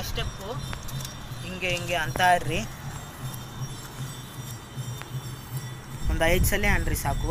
first step ಹಿಂಗೆ ಹಿಂಗೆ ಅಂತ ಇರ್ರಿ ಒಂದು ಐದು ಸಲ ಅನ್ರಿ ಸಾಕು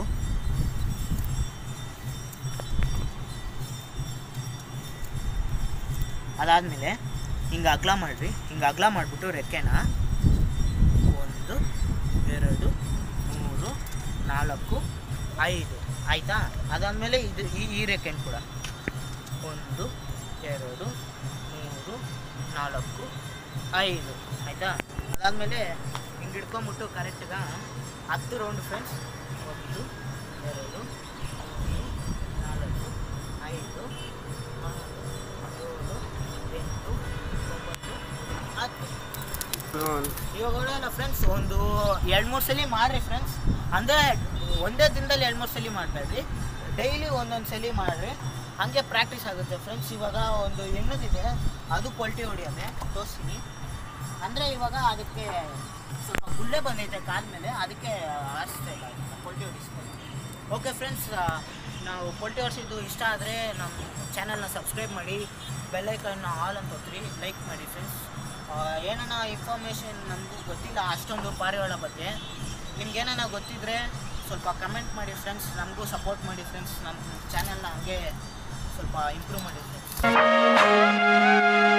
ಅದಾದಮೇಲೆ ಹಿಂಗೆ ಅಗ್ಲ ಮಾಡಿರಿ ಹಿಂಗೆ ಅಗ್ಲ ಮಾಡಿಬಿಟ್ಟು ರೆಕ್ಕೆನ ಒಂದು ಎರಡು ಮೂರು ನಾಲ್ಕು ಐದು ಆಯಿತಾ ಅದಾದಮೇಲೆ ಇದು ಈ ಈ ರೆಕ್ಕೆನ ಕೂಡ ಒಂದು ಎರಡು ಮೂರು ನಾಲ್ಕು ಐದು ಆಯಿತಾ ಅದಾದಮೇಲೆ ಹಿಂಗೆ ಹಿಡ್ಕೊಂಬಿಟ್ಟು ಕರೆಕ್ಟ್ಗ ಹತ್ತು ರೌಂಡ್ ಫ್ರೆಂಡ್ಸ್ ಒಂದು ಎರಡು ಮೂರು ನಾಲ್ಕು ಐದು ಆರು ಏಳು ಎಂಟು ಒಂಬತ್ತು ಹತ್ತು ಇವಾಗ ನೋಡೋಣ ಫ್ರೆಂಡ್ಸ್ ಒಂದು ಎರಡು ಮೂರು ಸಲ ಮಾಡ್ರಿ ಫ್ರೆಂಡ್ಸ್ ಅಂದರೆ ಒಂದೇ ದಿನದಲ್ಲಿ ಎರಡು ಮೂರು ಸಲ ಮಾಡಬೇಡ್ರಿ ಡೈಲಿ ಒಂದೊಂದು ಸಲ ಮಾಡಿರಿ ಹಾಗೆ ಪ್ರಾಕ್ಟೀಸ್ ಆಗುತ್ತೆ ಫ್ರೆಂಡ್ಸ್ ಇವಾಗ ಒಂದು ಹೆಣ್ಣದಿದೆ ಅದು ಪೊಲ್ಟಿ ಹೊಡಿಯೋದೆ ತೋರಿಸ್ತೀನಿ ಅಂದರೆ ಇವಾಗ ಅದಕ್ಕೆ ಸ್ವಲ್ಪ ಗುಳ್ಳೆ ಬಂದೈತೆ ಕಾಲ ಮೇಲೆ ಅದಕ್ಕೆ ಆರಿಸ್ತಾ ಇಲ್ಲ ಪೊಲ್ಟಿ ಹೊಡಿಸ್ತಾ ಇಲ್ಲ ಓಕೆ ಫ್ರೆಂಡ್ಸ್ ನಾವು ಪೊಲ್ಟಿ ಹೊಡಿಸಿದ್ದು ಇಷ್ಟ ಆದರೆ ನಮ್ಮ ಚಾನಲ್ನ ಸಬ್ಸ್ಕ್ರೈಬ್ ಮಾಡಿ ಬೆಲ್ಲೈಕನ್ನ ಆಲ್ ಅಂತ ಒತ್ತಿರಿ ಲೈಕ್ ಮಾಡಿ ಫ್ರೆಂಡ್ಸ್ ಏನಾನ ಇನ್ಫಾರ್ಮೇಷನ್ ನಮಗೂ ಗೊತ್ತಿಲ್ಲ ಅಷ್ಟೊಂದು ಪಾರಿವಾಳ ಬಗ್ಗೆ ನಿಮ್ಗೆ ಏನಾನ ಗೊತ್ತಿದ್ರೆ ಸ್ವಲ್ಪ ಕಮೆಂಟ್ ಮಾಡಿ ಫ್ರೆಂಡ್ಸ್ ನಮಗೂ ಸಪೋರ್ಟ್ ಮಾಡಿ ಫ್ರೆಂಡ್ಸ್ ನಮ್ಮ ಚಾನಲ್ನ ಹಂಗೆ ಸ್ವಲ್ಪ ಇಂಪ್ರೂವ್ ಮಾಡಿ ಫ್ರೆಂಡ್ಸ್